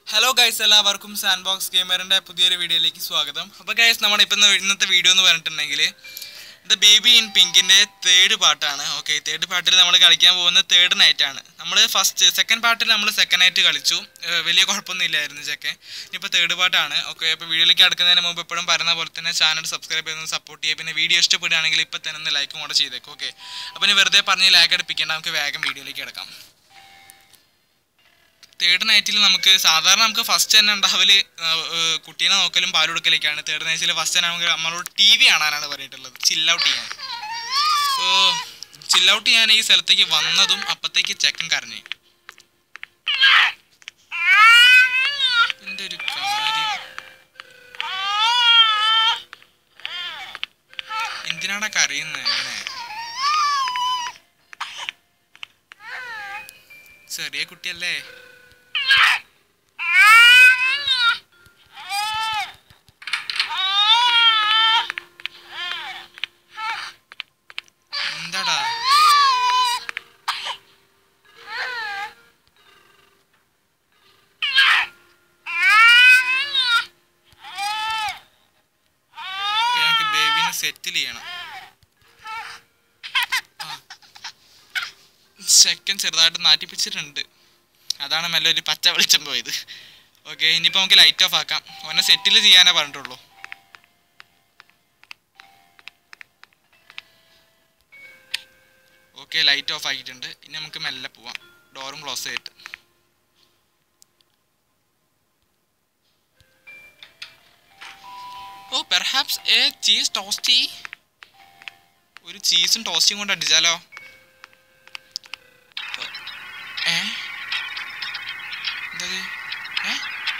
Hello guys എല്ലാവർക്കും sandbox ഗെയിമറിന്റെ പുതിയൊരു വീഡിയോയിലേക്ക് സ്വാഗതം അപ്പോൾ ഗൈസ് നമ്മുടെ ഇപ്പം ഇന്നത്തെ വീഡിയോ എന്ന് പറഞ്ഞിട്ടുണ്ടെങ്കിൽ ദ ബേബി ഇൻ പിങ്കിന്റെ തേർഡ് പാർട്ടാണ് ഓക്കെ തേർഡ് പാർട്ടിൽ നമ്മൾ കളിക്കാൻ പോകുന്ന തേർഡ് നൈറ്റ് ആണ് നമ്മൾ ഫസ്റ്റ് സെക്കൻഡ് പാർട്ടിൽ നമ്മൾ സെക്കൻഡ് നൈറ്റ് കളിച്ചു ഏഹ് വലിയ കുഴപ്പമൊന്നും ഇല്ലായിരുന്നു ചെക്കൻ ഇനിയിപ്പോൾ തേർഡ് പാർട്ടാണ് ഓക്കെ അപ്പോൾ വീഡിയോയിലേക്ക് അടുക്കുന്നതിന് മുമ്പ് എപ്പോഴും പറയുന്ന പോലെ തന്നെ ചാനൽ സബ്സ്ക്രൈബ് ചെയ്ത് സപ്പോർട്ട് ചെയ്യുക പിന്നെ വീഡിയോ ഇഷ്ടപ്പെടുകയാണെങ്കിൽ ഇപ്പം തന്നെ ഒന്ന് ലൈക്കും കൂടെ ചെയ്തേക്കും ഓക്കെ അപ്പോൾ ഇനി വെറുതെ പറഞ്ഞ് ലാഗ് അടുപ്പിക്കേണ്ട നമുക്ക് വേഗം വീഡിയോയിലേക്ക് കിടക്കാം തേർഡ് നൈറ്റിൽ നമുക്ക് സാധാരണ നമുക്ക് ഫസ്റ്റ് തന്നെ ഉണ്ടാവല് കുട്ടീനെ നോക്കലും പാൽ കൊടുക്കലൊക്കെയാണ് തേർഡ് നൈറ്റിൽ ഫസ്റ്റ് തന്നെ നമുക്ക് നമ്മളോട് ടി വി കാണാനാണ് പറഞ്ഞിട്ടുള്ളത് ചിൽ ഔട്ട് ചെയ്യാൻ ഓ ചിൽ ഔട്ട് ചെയ്യാൻ ഈ സ്ഥലത്തേക്ക് വന്നതും അപ്പത്തേക്ക് ചെക്കൻ കരഞ്ഞു എന്റെ ഒരു കാര്യം എന്തിനാടാ കരയുന്നത് എങ്ങനെ ചെറിയ കുട്ടിയല്ലേ എന്താടാ ഞങ്ങൾക്ക് ബേബിനെ സെറ്റിൽ ചെയ്യണം സെക്കൻഡ് ചെറുതായിട്ട് നാറ്റിപ്പിച്ചിട്ടുണ്ട് അതാണ് മെല്ലെ ഒരു പച്ച വെളിച്ചം പോയത് ഓക്കെ ഇനിയിപ്പോൾ നമുക്ക് ലൈറ്റ് ഓഫ് ആക്കാം ഓനെ സെറ്റിൽ ചെയ്യാനേ പറഞ്ഞിട്ടുള്ളൂ ഓക്കെ ലൈറ്റ് ഓഫ് ആക്കിയിട്ടുണ്ട് ഇനി നമുക്ക് മെല്ലെ പോവാം ഡോറും ക്ലോസ് ചെയ്തിട്ട് oh perhaps a cheese toasty ഒരു ചീസും ടോസ്റ്റിയും കൊണ്ട് അടിച്ചാലോ ഏ എന്താ ഇത്? ഏ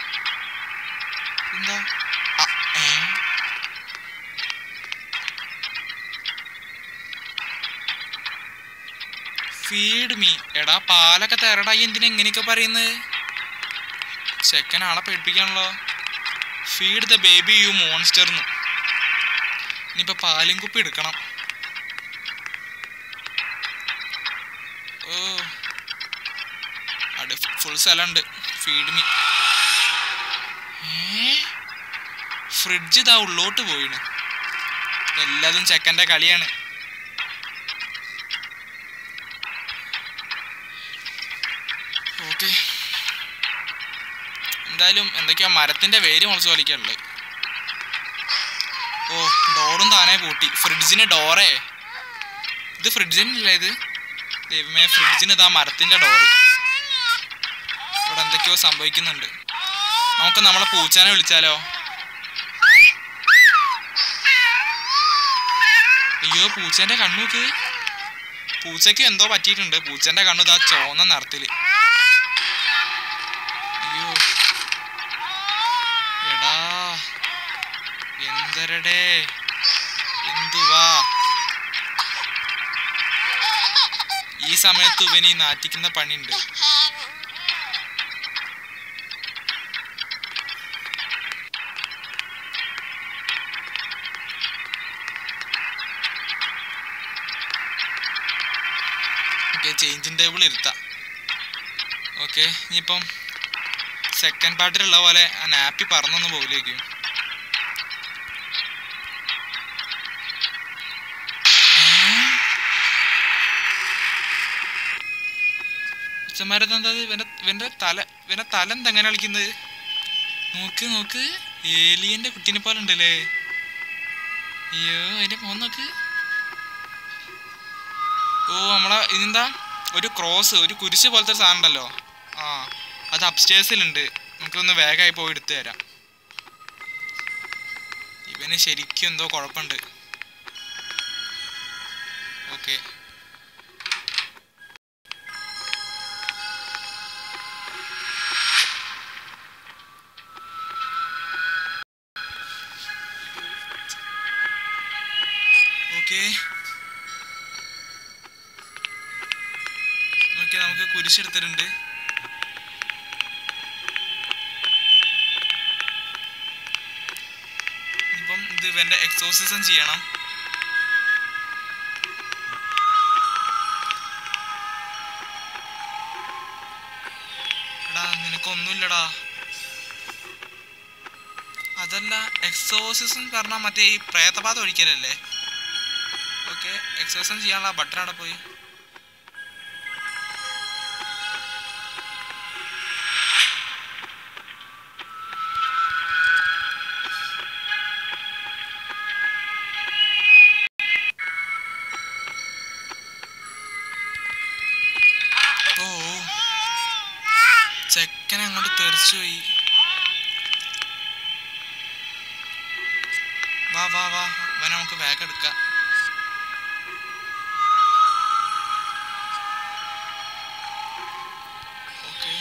എന്താ ആ, ഏ ഫീഡ് മീ എടാ പാലൊക്കെ തരടാ ഈ എന്തിനാ എങ്ങനെയൊക്കെ പറയുന്നത് ചെക്കൻ ആളെ പേടിപ്പിക്കാണല്ലോ ഫീഡ് ദ ബേബി യു മോൺസ്റ്റർന്ന് ഇനിയിപ്പോ പാലും കുപ്പി എടുക്കണം ഓ അവിടെ ഫുൾ സ്ഥലമുണ്ട് ഫീഡ് മീ ഫ്രിഡ്ജ് ഇതാ ഉള്ളോട്ട് പോയിണ് എല്ലാതും ചെക്കൻ്റെ കളിയാണ് ഓക്കെ എന്തായാലും എന്തൊക്കെയോ മരത്തിന്റെ വേര് മുളച്ച് കളിക്കാനുള്ളത് ഓ ഡോറും താനേ പൂട്ടി ഫ്രിഡ്ജിന് ഡോറേ ഇത് ഫ്രിഡ്ജിനല്ലേ ഇത് ദൈവമേ ഫ്രിഡ്ജിന് ഇതാ മരത്തിന്റെ ഡോറ് ഇവിടെ എന്തൊക്കെയോ സംഭവിക്കുന്നുണ്ട് നമുക്ക് നമ്മളെ പൂച്ചാനെ വിളിച്ചാലോ അയ്യോ പൂച്ചേന്റെ കണ്ണൂക്ക് പൂച്ചയ്ക്ക് എന്തോ പറ്റിയിട്ടുണ്ട് പൂച്ചേന്റെ കണ്ണു ഇതാ ചോന്ന നിറത്തില് അയ്യോ എടാ എന്തരടേ എന്തുവാ ഈ സമയത്ത് ഇവന് ഈ നാറ്റിക്കുന്ന പണിയുണ്ട് ഓക്കെ ചേഞ്ചിങ് ടേബിൾ ഇരുത്താം ഓക്കെ ഇനിയിപ്പം സെക്കൻഡ് പാർട്ടിലുള്ള പോലെ ആ നാപ്പി പറന്നൊന്ന് പോകില്ലേക്കും അച്ഛന്മാരെന്താ ഇവന്റെ ഇവന്റെ തല ഇവന്റെ തല എന്താ എങ്ങനെ കളിക്കുന്നത് നോക്ക് നോക്ക് ഏലിയന്റെ കുട്ടീനെ പോലെ ഉണ്ടല്ലേ അയ്യോ അതിന്റെ മോൻ നോക്ക് ഓ നമ്മളെ ഇതെന്താ ഒരു ക്രോസ് ഒരു കുരിശ് പോലത്തെ ഒരു സാധനം ഉണ്ടല്ലോ ആ അത് അപ്സ്റ്റേഴ്സിലുണ്ട് നമുക്കൊന്ന് വേഗമായി പോയി എടുത്തു തരാം ഇവന് ശരിക്കും എന്തോ കുഴപ്പമുണ്ട് ഓക്കെ ഓക്കെ ഓക്കെ നമുക്ക് കുരിശെടുത്തിട്ടുണ്ട് ഇപ്പം ഇത് ഇവന്റെ എക്സോസിസം ചെയ്യണം എടാ നിനക്കൊന്നുമില്ലടാ അതല്ല എക്സോസിസം പറഞ്ഞാൽ മറ്റേ ഈ പ്രേതബാധ ഒഴിക്കലല്ലേ ഓക്കെ എക്സോസിസം ചെയ്യാനുള്ള ബട്ടൺ അവിടെ പോയി ഓ ചെക്കൻ അങ്ങോട്ട് തെറിച്ചു പോയി വാ വാ വാ അവനെ നമുക്ക് ബാഗ് എടുക്കാം ഓക്കെ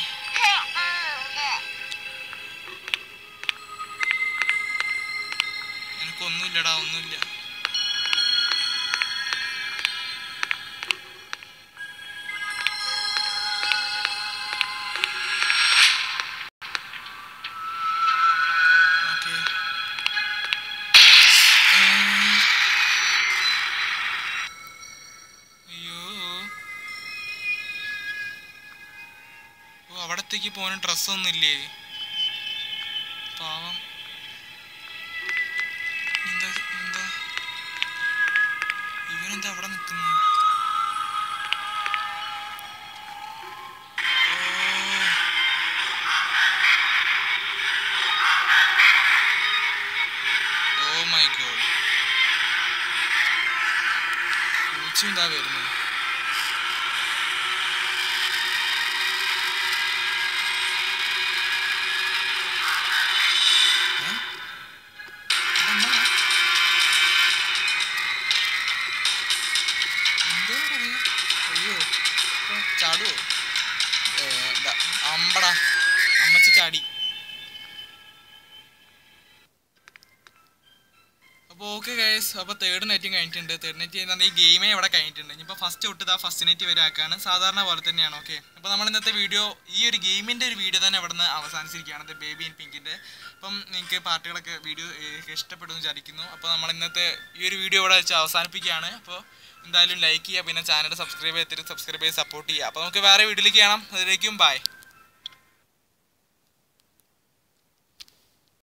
എനിക്കൊന്നുമില്ലടാ ഒന്നുമില്ല ഓക്കെ അയ്യോ ഓ അവിടത്തേക്ക് പോകാൻ ഡ്രസ്സൊന്നും ഇല്ലേ പാവം എന്താ എന്താ ഇവനെന്താ അവിടെ നിൽക്കുന്നു ഓ മൈ ഗോഡ് പൂച്ചയുണ്ടാ വരുന്നു ഏ? ഇതെന്താ? എന്തോ പറയാ? അയ്യോ ഇപ്പൊ ചാടുവോ ഏ, ദാ, അമ്പടാ അമ്മച്ചി ചാടി അപ്പോൾ ഓക്കെ ഗൈസ് അപ്പോൾ തേർഡ് നെറ്റും കഴിഞ്ഞിട്ടുണ്ട് തേർഡ് നെറ്റ് ചെയ്യുന്ന ഈ ഗെയിമേ ഇവിടെ കഴിഞ്ഞിട്ടുണ്ട് ഇനിയിപ്പോൾ ഫസ്റ്റ് തൊട്ട് ആ ഫസ്റ്റ് നെറ്റ് വരെ ആക്കാണ് സാധാരണ പോലെ തന്നെയാണ് ഓക്കെ അപ്പോൾ നമ്മൾ ഇന്നത്തെ വീഡിയോ ഈ ഒരു ഗെയിമിൻ്റെ ഒരു വീഡിയോ തന്നെ ഇവിടെ നിന്ന് അവസാനിച്ചിരിക്കുകയാണ് ബേബി ആൻഡ് പിങ്കിൻ്റെ അപ്പം നിങ്ങൾക്ക് പാർട്ടികളൊക്കെ വീഡിയോ ഇഷ്ടപ്പെടുമെന്ന് വിചാരിക്കുന്നു അപ്പോൾ നമ്മൾ ഇന്നത്തെ ഈ ഒരു വീഡിയോ ഇവിടെ വെച്ച് അവസാനിപ്പിക്കുകയാണ് അപ്പോൾ എന്തായാലും ലൈക്ക് ചെയ്യുക പിന്നെ ചാനൽ സബ്സ്ക്രൈബ് ചെയ്തിട്ട് സബ്സ്ക്രൈബ് ചെയ്ത് സപ്പോർട്ട് ചെയ്യുക അപ്പോൾ നമുക്ക് വേറെ വീഡിയോയിലേക്ക് കാണാം അതിലേക്കും ബൈ